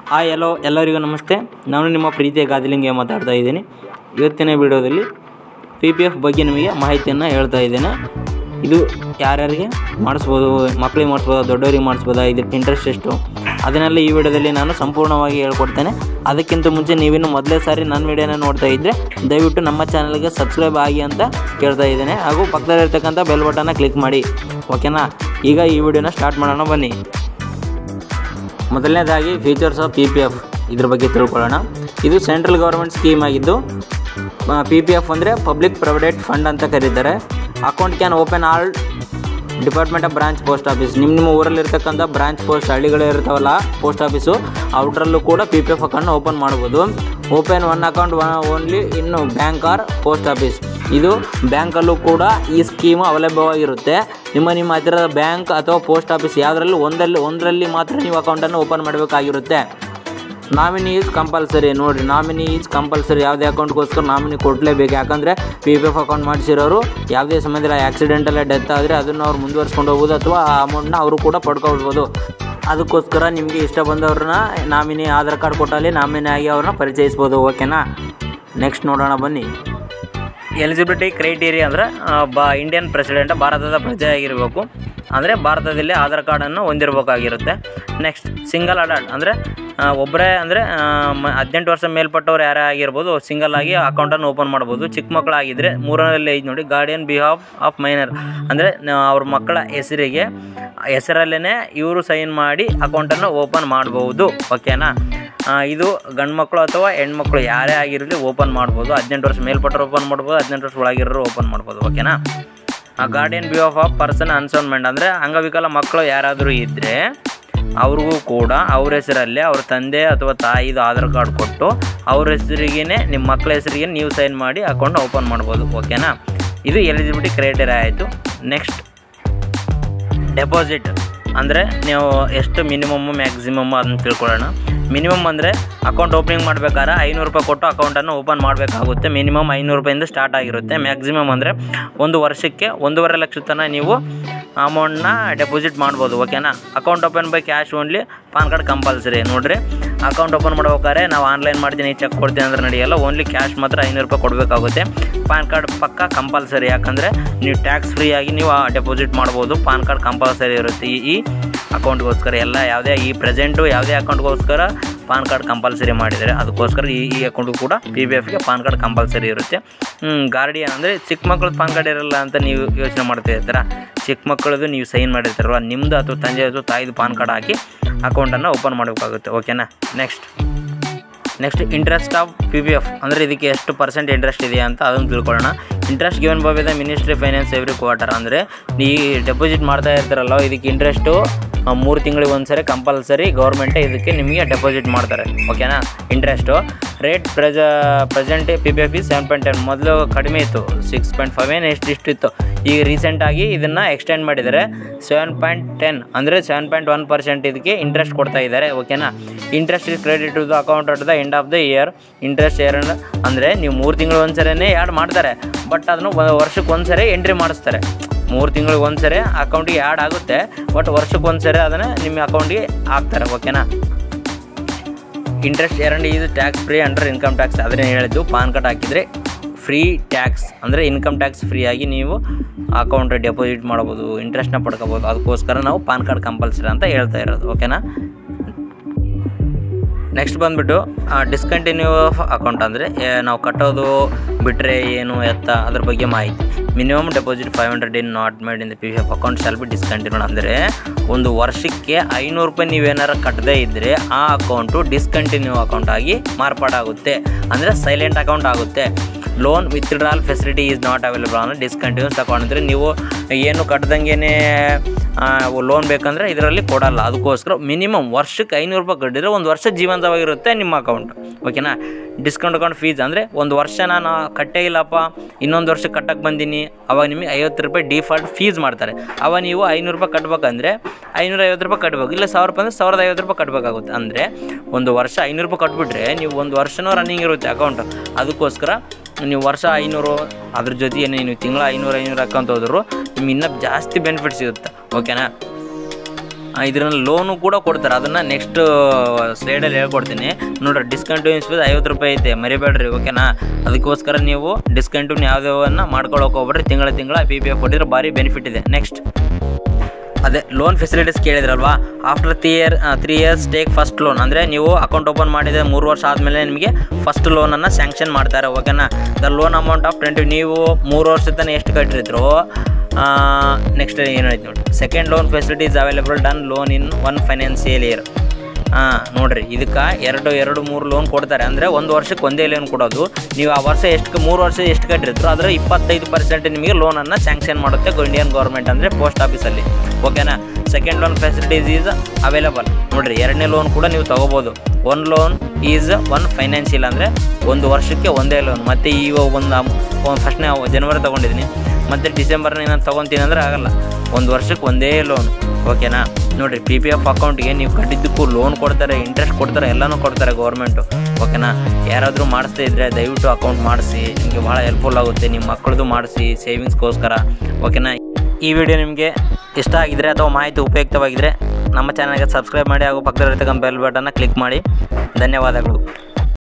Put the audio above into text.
hi ಎಲ್ಲೋ ಎಲ್ಲರಿಗೂ ನಮಸ್ತೆ ನಾನು ನಿಮ್ಮ ಪ್ರೀತಿಯ ಗಾದಿಲಿಂಗೆ ಮಾತಾಡ್ತಾ ಇದ್ದೀನಿ ಇವತ್ತಿನ ವಿಡಿಯೋದಲ್ಲಿ ಪಿ ಪಿ ಎಫ್ ಬಗ್ಗೆ ನಿಮಗೆ ಮಾಹಿತಿಯನ್ನು ಹೇಳ್ತಾ ಇದ್ದೇನೆ ಇದು ಯಾರ್ಯಾರಿಗೆ ಮಾಡಿಸ್ಬೋದು ಮಕ್ಕಳಿಗೆ ಮಾಡಿಸ್ಬೋದಾ ದೊಡ್ಡವರಿಗೆ ಮಾಡಿಸ್ಬೋದಾ ಇದಕ್ಕೆ ಇಂಟ್ರೆಸ್ಟ್ ಎಷ್ಟು ಅದನ್ನೆಲ್ಲ ಈ ವಿಡಿಯೋದಲ್ಲಿ ನಾನು ಸಂಪೂರ್ಣವಾಗಿ ಹೇಳ್ಕೊಡ್ತೇನೆ ಅದಕ್ಕಿಂತ ಮುಂಚೆ ನೀವಿನ್ನು ಮೊದಲೇ ಸಾರಿ ನನ್ನ ವಿಡಿಯೋನ ನೋಡ್ತಾ ಇದ್ದರೆ ದಯವಿಟ್ಟು ನಮ್ಮ ಚಾನಲ್ಗೆ ಸಬ್ಸ್ಕ್ರೈಬ್ ಆಗಿ ಅಂತ ಕೇಳ್ತಾ ಇದ್ದೇನೆ ಹಾಗೂ ಪಕ್ಕದಲ್ಲಿರ್ತಕ್ಕಂಥ ಬೆಲ್ ಬಟನ್ನ ಕ್ಲಿಕ್ ಮಾಡಿ ಓಕೆನಾ ಈಗ ಈ ವಿಡಿಯೋನ ಸ್ಟಾರ್ಟ್ ಮಾಡೋಣ ಬನ್ನಿ ಮೊದಲನೇದಾಗಿ features of P P F ಇದ್ರ ಬಗ್ಗೆ ತಿಳ್ಕೊಳ್ಳೋಣ ಇದು ಸೆಂಟ್ರಲ್ ಗೌರ್ಮೆಂಟ್ ಸ್ಕೀಮ್ ಆಗಿದ್ದು ಪಿ ಪಿ ಎಫ್ ಅಂದರೆ ಪಬ್ಲಿಕ್ ಪ್ರೊವಿಡೆಂಟ್ ಫಂಡ್ ಅಂತ ಕರೀತಾರೆ account can open all department of branch post office ನಿಮ್ಮ ನಿಮ್ಮ ಊರಲ್ಲಿರ್ತಕ್ಕಂಥ ಬ್ರಾಂಚ್ ಪೋಸ್ಟ್ ಹಳ್ಳಿಗಳು ಇರ್ತಾವಲ್ಲ ಪೋಸ್ಟ್ ಆಫೀಸು ಅವರಲ್ಲೂ ಕೂಡ ಪಿ ಪಿ ಎಫ್ ಅಕೌಂಟ್ನ ಓಪನ್ ಮಾಡ್ಬೋದು ಓಪನ್ ಒನ್ ಅಕೌಂಟ್ ಓನ್ಲಿ ಇನ್ನು ಬ್ಯಾಂಕ್ ಆರ್ ಪೋಸ್ಟ್ ಆಫೀಸ್ ಇದು ಬ್ಯಾಂಕಲ್ಲೂ ಕೂಡ ಈ ಸ್ಕೀಮು ಅವಲಭ್ಯವಾಗಿರುತ್ತೆ ನಿಮ್ಮ ನಿಮ್ಮ ಹತ್ತಿರದ ಬ್ಯಾಂಕ್ ಅಥವಾ ಪೋಸ್ಟ್ ಆಫೀಸ್ ಯಾವುದರಲ್ಲಿ ಒಂದಲ್ಲಿ ಒಂದರಲ್ಲಿ ಮಾತ್ರ ನೀವು ಅಕೌಂಟನ್ನು ಓಪನ್ ಮಾಡಬೇಕಾಗಿರುತ್ತೆ ನಾಮಿನಿ ಈಸ್ ಕಂಪಲ್ಸರಿ ನೋಡಿರಿ ನಾಮಿನಿ ಈಸ್ ಕಂಪಲ್ಸರಿ ಯಾವುದೇ ಅಕೌಂಟ್ಗೋಸ್ಕರ ನಾಮಿನಿ ಕೊಡಲೇಬೇಕು ಯಾಕಂದರೆ ಪಿ ಪಿ ಎಫ್ ಅಕೌಂಟ್ ಮಾಡಿಸಿರೋರು ಯಾವುದೇ ಸಮಯದಲ್ಲಿ ಆಕ್ಸಿಡೆಂಟಲ್ಲೇ ಡೆತ್ ಆದರೆ ಅದನ್ನು ಅವ್ರು ಮುಂದುವರ್ಸ್ಕೊಂಡು ಹೋಗ್ಬೋದು ಅಥವಾ ಆ ಅಮೌಂಟ್ನ ಅವರು ಕೂಡ ಪಡ್ಕೊಳ್ಬೋದು ಅದಕ್ಕೋಸ್ಕರ ನಿಮಗೆ ಇಷ್ಟ ಬಂದವ್ರನ್ನ ನಾಮಿನಿ ಆಧಾರ್ ಕಾರ್ಡ್ ಕೊಟ್ಟಲ್ಲಿ ನಾಮಿನಿ ಆಗಿ ಅವ್ರನ್ನ ಪರಿಚಯಿಸ್ಬೋದು ಓಕೆನಾ ನೆಕ್ಸ್ಟ್ ನೋಡೋಣ ಬನ್ನಿ ಎಲಿಜಿಬಿಲಿಟಿ ಕ್ರೈಟೀರಿಯಾ ಅಂದರೆ ಬ ಇಂಡಿಯನ್ ಪ್ರೆಸಿಡೆಂಟ್ ಭಾರತದ ಪ್ರಜೆ ಆಗಿರಬೇಕು ಅಂದರೆ ಭಾರತದಲ್ಲಿ ಆಧಾರ್ ಕಾರ್ಡನ್ನು ಹೊಂದಿರಬೇಕಾಗಿರುತ್ತೆ ನೆಕ್ಸ್ಟ್ ಸಿಂಗಲ್ ಅಡಲ್ಟ್ ಅಂದರೆ ಒಬ್ಬರೇ ಅಂದರೆ ಹದಿನೆಂಟು ವರ್ಷ ಮೇಲ್ಪಟ್ಟವ್ರು ಯಾರೇ ಆಗಿರ್ಬೋದು ಸಿಂಗಲ್ ಆಗಿ ಅಕೌಂಟನ್ನು ಓಪನ್ ಮಾಡ್ಬೋದು ಚಿಕ್ಕ ಮಕ್ಕಳಾಗಿದ್ದರೆ ಮೂರರಲ್ಲಿ ಐದು ನೋಡಿ ಗಾರ್ಡಿಯನ್ ಬಿಹಾಫ್ ಆಫ್ ಮೈನರ್ ಅಂದರೆ ಅವ್ರ ಮಕ್ಕಳ ಹೆಸರಿಗೆ ಹೆಸರಲ್ಲೇ ಇವರು ಸೈನ್ ಮಾಡಿ ಅಕೌಂಟನ್ನು ಓಪನ್ ಮಾಡ್ಬೋದು ಓಕೆನಾ ಆ, ಇದು ಗಂಡು ಮಕ್ಕಳು ಅಥವಾ ಹೆಣ್ಮಕ್ಳು ಯಾರೇ ಆಗಿರಲಿ ಓಪನ್ ಮಾಡ್ಬೋದು ಹದಿನೆಂಟು ವರ್ಷ ಮೇಲ್ಪಟ್ಟರು ಓಪನ್ ಮಾಡ್ಬೋದು ಹದಿನೆಂಟು ವರ್ಷ ಒಳಗಿರೋರು ಓಪನ್ ಮಾಡ್ಬೋದು ಓಕೆನಾ ಆ guardian be of of person ಅನ್ಸೋನ್ಮೆಂಟ್ ಅಂದರೆ ಅಂಗವಿಕಲ ಮಕ್ಕಳು ಯಾರಾದರೂ ಇದ್ದರೆ ಅವ್ರಿಗೂ ಕೂಡ ಅವ್ರ ಹೆಸರಲ್ಲಿ ಅವ್ರ ತಂದೆ ಅಥವಾ ತಾಯಿದು ಆಧಾರ್ ಕಾರ್ಡ್ ಕೊಟ್ಟು ಅವ್ರ ಹೆಸರಿಗೇ ನಿಮ್ಮ ಮಕ್ಕಳ ಹೆಸರಿಗೆ ನೀವು ಸೈನ್ ಮಾಡಿ ಅಕೌಂಟ್ ಓಪನ್ ಮಾಡ್ಬೋದು ಓಕೆನಾ ಇದು ಎಲಿಜಿಬಿಲಿಟಿ ಕ್ರೈಟೇರಿಯಾ ಆಯಿತು ನೆಕ್ಸ್ಟ್ ಡೆಪಾಸಿಟ್ ಅಂದರೆ ನೀವು ಎಷ್ಟು ಮಿನಿಮಮ್ಮು ಮ್ಯಾಕ್ಸಿಮಮ್ ಅದನ್ನು ತಿಳ್ಕೊಳ್ಳೋಣ ಮಿನಿಮಮ್ ಅಂದರೆ ಅಕೌಂಟ್ ಓಪನಿಂಗ್ ಮಾಡಬೇಕಾದ್ರೆ ಐನೂರು ರೂಪಾಯಿ ಕೊಟ್ಟು ಅಕೌಂಟನ್ನು ಓಪನ್ ಮಾಡಬೇಕಾಗುತ್ತೆ ಮಿನಿಮಮ್ ಐನೂರು ರೂಪಾಯಿಂದ ಸ್ಟಾರ್ಟ್ ಆಗಿರುತ್ತೆ ಮ್ಯಾಕ್ಸಿಮಮ್ ಅಂದರೆ ಒಂದು ವರ್ಷಕ್ಕೆ ಒಂದೂವರೆ ಲಕ್ಷ ತನಕ ನೀವು ಅಮೌಂಟ್ನ ಡೆಪಾಸಿಟ್ ಮಾಡ್ಬೋದು ಓಕೆನಾ account open by cash only PAN card compulsory ನೋಡಿರಿ ಅಕೌಂಟ್ ಓಪನ್ ಮಾಡ್ಬೇಕಾದ್ರೆ ನಾವು ಆನ್ಲೈನ್ ಮಾಡ್ತೀನಿ ಚೆಕ್ ಕೊಡ್ತೀನಿ ಅಂದ್ರೆ ನಡೆಯಲ್ಲ ಓನ್ಲಿ ಕ್ಯಾಶ್ ಮಾತ್ರ ಐನೂರು ರೂಪಾಯಿ ಕೊಡಬೇಕಾಗುತ್ತೆ ಪಾನ್ ಕಾರ್ಡ್ ಪಕ್ಕ ಕಂಪಲ್ಸರಿ ಯಾಕಂದರೆ ನೀವು ಟ್ಯಾಕ್ಸ್ ಫ್ರೀ ಆಗಿ ನೀವು ಡೆಪಾಸಿಟ್ ಮಾಡ್ಬೋದು ಪಾನ್ ಕಾರ್ಡ್ ಕಂಪಲ್ಸರಿ ಇರುತ್ತೆ ಈ ಈ ಅಕೌಂಟ್ಗೋಸ್ಕರ ಎಲ್ಲ ಯಾವುದೇ ಈ ಪ್ರೆಸೆಂಟು ಯಾವುದೇ ಅಕೌಂಟ್ಗೋಸ್ಕರ ಪಾನ್ ಕಾರ್ಡ್ ಕಂಪಲ್ಸರಿ ಮಾಡಿದ್ದಾರೆ ಅದಕ್ಕೋಸ್ಕರ ಈ ಈ ಅಕೌಂಟು ಕೂಡ ಪಿ ಬಿ ಎಫ್ಗೆ ಪಾನ್ ಕಾರ್ಡ್ ಕಂಪಲ್ಸರಿ ಇರುತ್ತೆ ಗಾರ್ಡಿಯನ್ ಅಂದರೆ ಚಿಕ್ಕ ಮಕ್ಳದ್ದು ಪಾನ್ ಕಾರ್ಡ್ ಇರಲ್ಲ ಅಂತ ನೀವು ಯೋಚನೆ ಮಾಡ್ತಾ ಇರ್ತೀರ ಚಿಕ್ಕ ಮಕ್ಕಳದು ನೀವು ಸೈನ್ ಮಾಡಿರ್ತಾರಲ್ಲ ನಿಮ್ಮದು ಅಥವಾ ತಂದೆ ಅಥವಾ ತಾಯಿದು ಪಾನ್ ಕಾರ್ಡ್ ಹಾಕಿ ಅಕೌಂಟನ್ನು ಓಪನ್ ಮಾಡಬೇಕಾಗುತ್ತೆ ಓಕೆನಾ next next interest of P P F ಅಂದರೆ ಇದಕ್ಕೆ ಎಷ್ಟು ಪರ್ಸೆಂಟ್ ಇಂಟ್ರೆಸ್ಟ್ ಇದೆ ಅಂತ ಅದನ್ನು ತಿಳ್ಕೊಳ್ಳೋಣ interest given by the ministry finance every quarter ಅಂದರೆ ಈ ಡೆಪಾಸಿಟ್ ಮಾಡ್ತಾ ಇರ್ತಾರಲ್ಲ ಇದಕ್ಕೆ ಇಂಟ್ರೆಸ್ಟು ಮೂರು ತಿಂಗಳಿಗೆ ಒಂದು ಸರಿ ಕಂಪಲ್ಸರಿ ಗೌರ್ಮೆಂಟೇ ಇದಕ್ಕೆ ನಿಮಗೆ ಡೆಪಾಸಿಟ್ ಮಾಡ್ತಾರೆ ಓಕೆನಾ ಇಂಟ್ರೆಸ್ಟು ರೇಟ್ ಪ್ರೆಜ present P P F is seven point ten ಮೊದಲು ಕಡಿಮೆ ಇತ್ತು ಸಿಕ್ಸ್ ಪಾಯಿಂಟ್ ಫೈವ್ ಏನು ಎಷ್ಟು ಇಷ್ಟು ಇತ್ತು ಈಗ ರೀಸೆಂಟಾಗಿ ಇದನ್ನು ಎಕ್ಸ್ಟೆಂಡ್ ಮಾಡಿದ್ದಾರೆ ಸೆವೆನ್ ಪಾಯಿಂಟ್ ಟೆನ್ ಅಂದರೆ ಸೆವೆನ್ ಪಾಯಿಂಟ್ ಒನ್ ಪರ್ಸೆಂಟ್ ಇದಕ್ಕೆ ಇಂಟ್ರೆಸ್ಟ್ ಕೊಡ್ತಾ ಇದ್ದಾರೆ ಓಕೆನಾ interest is credit to the account at the end of the year interest year ಅಂದರೆ ನೀವು ಮೂರು ತಿಂಗಳು ಒಂದು ಸರಿನೇ ಆ್ಯಡ್ ಮಾಡ್ತಾರೆ ಬಟ್ ಅದನ್ನು ವರ್ಷಕ್ಕೆ ಒಂದು ಸರಿ ಎಂಟ್ರಿ ಮಾಡಿಸ್ತಾರೆ ಮೂರು ತಿಂಗಳಿಗೆ ಒಂದು ಸರಿ ಅಕೌಂಟಿಗೆ ಆ್ಯಡ್ ಆಗುತ್ತೆ ಬಟ್ ವರ್ಷಕ್ಕೆ ಒಂದು ಸರಿ ಅದನ್ನು ನಿಮ್ಮ ಅಕೌಂಟಿಗೆ ಹಾಕ್ತಾರೆ ಓಕೆನಾ ಇಂಟ್ರೆಸ್ಟ್ ಎರಡು ಇದು tax free under income tax ಅದನ್ನೇ ಹೇಳಿದ್ದು ಪಾನ್ ಕಾರ್ಡ್ ಹಾಕಿದರೆ ಫ್ರೀ ಟ್ಯಾಕ್ಸ್ ಅಂದರೆ ಇನ್ಕಮ್ ಟ್ಯಾಕ್ಸ್ ಫ್ರೀಯಾಗಿ ನೀವು ಅಕೌಂಟ್ ಡೆಪಾಸಿಟ್ ಮಾಡ್ಬೋದು ಇಂಟ್ರೆಸ್ಟ್ನ ಪಡ್ಕೋಬೋದು ಅದಕ್ಕೋಸ್ಕರ ನಾವು ಪಾನ್ ಕಾರ್ಡ್ ಕಂಪಲ್ಸರಿ ಅಂತ ಹೇಳ್ತಾ ಇರೋದು ಓಕೆನಾ ನೆಕ್ಸ್ಟ್ ಬಂದುಬಿಟ್ಟು ಡಿಸ್ಕಂಟಿನ್ಯೂ ಆಫ್ ಅಕೌಂಟ್ ಅಂದರೆ ನಾವು ಕಟ್ಟೋದು ಬಿಟ್ಟರೆ ಏನು ಎತ್ತ ಅದ್ರ ಬಗ್ಗೆ ಮಾಹಿತಿ minimum deposit five hundred in not made in the P F account shall be discontinued ಅಂದರೆ ಒಂದು ವರ್ಷಕ್ಕೆ ಐನೂರು ರೂಪಾಯಿ ನೀವೇನಾರು ಕಟ್ಟದೇ ಇದ್ದರೆ ಆ ಅಕೌಂಟು ಡಿಸ್ಕಂಟಿನ್ಯೂ ಅಕೌಂಟ್ ಆಗಿ ಮಾರ್ಪಾಡಾಗುತ್ತೆ ಅಂದರೆ ಸೈಲೆಂಟ್ ಅಕೌಂಟ್ ಆಗುತ್ತೆ loan withdrawal facility is not available ಅಂದರೆ ಡಿಸ್ಕಂಟಿನ್ಯೂಸ್ ಅಕೌಂಟ್ ಅಂದರೆ ನೀವು ಏನು ಕಟ್ಟದಂಗೆ ಲೋನ್ ಬೇಕಂದರೆ ಇದರಲ್ಲಿ ಕೊಡಲ್ಲ ಅದಕ್ಕೋಸ್ಕರ ಮಿನಿಮಮ್ ವರ್ಷಕ್ಕೆ ಐನೂರು ರೂಪಾಯಿ ಕಟ್ಟಿದ್ರೆ ಒಂದು ವರ್ಷ ಜೀವಂತವಾಗಿರುತ್ತೆ ನಿಮ್ಮ ಅಕೌಂಟ್ ಓಕೆನಾ ಡಿಸ್ಕೌಂಟ್ ಅಕೌಂಟ್ ಫೀಸ್ ಅಂದರೆ ಒಂದು ವರ್ಷ ನಾನು ಕಟ್ಟೇ ಇಲ್ಲಪ್ಪ ಇನ್ನೊಂದು ವರ್ಷ ಕಟ್ಟಕ್ಕೆ ಬಂದೀನಿ ಅವಾಗ ನಿಮಗೆ ಐವತ್ತು ರೂಪಾಯಿ ಡಿಫಾಲ್ಟ್ ಫೀಸ್ ಮಾಡ್ತಾರೆ ಅವಾಗ ನೀವು ಐನೂರು ರೂಪಾಯಿ ಕಟ್ಬೇಕಂದ್ರೆ ಐನೂರ ಐವತ್ತು ರೂಪಾಯಿ ಕಟ್ಟಬೇಕು ಇಲ್ಲ ಸಾವಿರ ರೂಪಾಯಿ ಅಂದರೆ ಸಾವಿರದ ಐವತ್ತು ರೂಪಾಯಿ ಕಟ್ಟಬೇಕಾಗುತ್ತೆ ಅಂದರೆ ಒಂದು ವರ್ಷ ಐನೂರು ರೂಪಾಯಿ ಕಟ್ಬಿಟ್ರೆ ನೀವು ಒಂದು ವರ್ಷನೂ ರನ್ನಿಂಗ್ ಇರುತ್ತೆ ಅಕೌಂಟ್ ಅದಕ್ಕೋಸ್ಕರ ನೀವು ವರ್ಷ ಐನೂರು ಅದ್ರ ಜೊತೆಗೆ ನೀವು ತಿಂಗಳ ಐನೂರು ಐನೂರು ಹಾಕೊಂತ ಹೋದ್ರು ನಿಮ್ಗೆ ಇನ್ನೂ ಜಾಸ್ತಿ ಬೆನಿಫಿಟ್ ಸಿಗುತ್ತೆ ಓಕೆನಾ ಇದರಲ್ಲಿ ಲೋನು ಕೂಡ ಕೊಡ್ತಾರೆ ಅದನ್ನು ನೆಕ್ಸ್ಟ್ ಸ್ಲೈಡಲ್ಲಿ ಹೇಳ್ಕೊಡ್ತೀನಿ ನೋಡ್ರಿ ಡಿಸ್ಕಂಟಿನ್ಯೂಸ್ ಫೀಸ್ ಐವತ್ತು ರೂಪಾಯಿ ಐತೆ ಮರಿಬೇಡ್ರಿ ಓಕೆನಾ ಅದಕ್ಕೋಸ್ಕರ ನೀವು ಡಿಸ್ಕಂಟಿನ್ಯೂ ಯಾವುದನ್ನ ಮಾಡ್ಕೊಳಕ್ಕೆ ಹೋಗ್ಬೇಡ್ರಿ ತಿಂಗಳ ತಿಂಗಳ ಪಿ ಪಿ ಎಫ್ ಕೊಟ್ಟಿದ್ರೆ ಭಾರಿ ಬೆನಿಫಿಟ್ ಇದೆ ನೆಕ್ಸ್ಟ್ ಅದೇ ಲೋನ್ ಫೆಸಿಲಿಟೀಸ್ ಕೇಳಿದ್ರಲ್ವಾ after three year three years take first loan ಅಂದರೆ ನೀವು ಅಕೌಂಟ್ ಓಪನ್ ಮಾಡಿದ ಮೂರು ವರ್ಷ ಆದಮೇಲೆ ನಿಮಗೆ ಫಸ್ಟ್ ಲೋನನ್ನು ಸ್ಯಾಂಕ್ಷನ್ ಮಾಡ್ತಾರೆ ಓಕೆನಾ the loan amount of twenty ನೀವು ಮೂರು ವರ್ಷದ ತನಕ ಎಷ್ಟು ಕಟ್ಟಿದ್ರು ನೆಕ್ಸ್ಟ್ ಏನು ಹೇಳ್ತೀನಿ ನೋಡಿ second loan facilities available done loan in one financial year ಹಾಂ ನೋಡಿರಿ ಇದಕ್ಕೆ ಎರಡು ಎರಡು ಮೂರು ಲೋನ್ ಕೊಡ್ತಾರೆ ಅಂದರೆ ಒಂದು ವರ್ಷಕ್ಕೆ ಒಂದೇ ಲೋನ್ ಕೊಡೋದು ನೀವು ಆ ವರ್ಷ ಎಷ್ಟು ಮೂರು ವರ್ಷ ಎಷ್ಟು ಕಟ್ಟಿರ್ತೀರೋ ಅದರ ಇಪ್ಪತ್ತೈದು ಪರ್ಸೆಂಟ್ ನಿಮಗೆ ಲೋನನ್ನು ಸ್ಯಾಂಕ್ಷನ್ ಮಾಡುತ್ತೆ ಇಂಡಿಯನ್ ಗೌರ್ಮೆಂಟ್ ಅಂದರೆ ಪೋಸ್ಟ್ ಆಫೀಸಲ್ಲಿ ಓಕೆನಾ second loan facilities is available ನೋಡಿರಿ ಎರಡನೇ ಲೋನ್ ಕೂಡ ನೀವು ತೊಗೋಬೋದು one loan is one financial ಅಂದರೆ ಒಂದು ವರ್ಷಕ್ಕೆ ಒಂದೇ ಲೋನ್ ಮತ್ತು ಈಗ ಒಂದು ಫಸ್ಟ್ನೇ ಜನವರಿ ತೊಗೊಂಡಿದ್ದೀನಿ ಮತ್ತು ಡಿಸೆಂಬರ್ನ ನಾನು ತೊಗೊತೀನಿ ಅಂದರೆ ಆಗಲ್ಲ ಒಂದು ವರ್ಷಕ್ಕೆ ಒಂದೇ ಲೋನ್ ಓಕೆನಾ ನೋಡಿರಿ ಪಿ ಪಿ ಎಫ್ ಅಕೌಂಟ್ಗೆ ನೀವು ಕಟ್ಟಿದ್ದಕ್ಕೂ ಲೋನ್ ಕೊಡ್ತಾರೆ ಇಂಟ್ರೆಸ್ಟ್ ಕೊಡ್ತಾರೆ ಎಲ್ಲನೂ ಕೊಡ್ತಾರೆ ಗೌರ್ಮೆಂಟು ಓಕೆನಾ ಯಾರಾದರೂ ಮಾಡಿಸ್ತಾ ಇದ್ದರೆ ದಯವಿಟ್ಟು ಅಕೌಂಟ್ ಮಾಡಿಸಿ ನಿಮಗೆ ಭಾಳ ಹೆಲ್ಪ್ಫುಲ್ ಆಗುತ್ತೆ ನಿಮ್ಮ ಮಕ್ಕಳದು ಮಾಡಿಸಿ ಸೇವಿಂಗ್ಸ್ಗೋಸ್ಕರ ಓಕೆನಾ ಈ ವಿಡಿಯೋ ನಿಮಗೆ ಇಷ್ಟ ಆಗಿದ್ರೆ ಅಥವಾ ಮಾಹಿತಿ ಉಪಯುಕ್ತವಾಗಿದ್ದರೆ ನಮ್ಮ ಚಾನಲ್ಗೆ ಸಬ್ಸ್ಕ್ರೈಬ್ ಮಾಡಿ ಹಾಗೂ ಪಕ್ಕದಲ್ಲಿರ್ತಕ್ಕಂಥ ಬೆಲ್ ಬಟನ್ನ ಕ್ಲಿಕ್ ಮಾಡಿ ಧನ್ಯವಾದಗಳು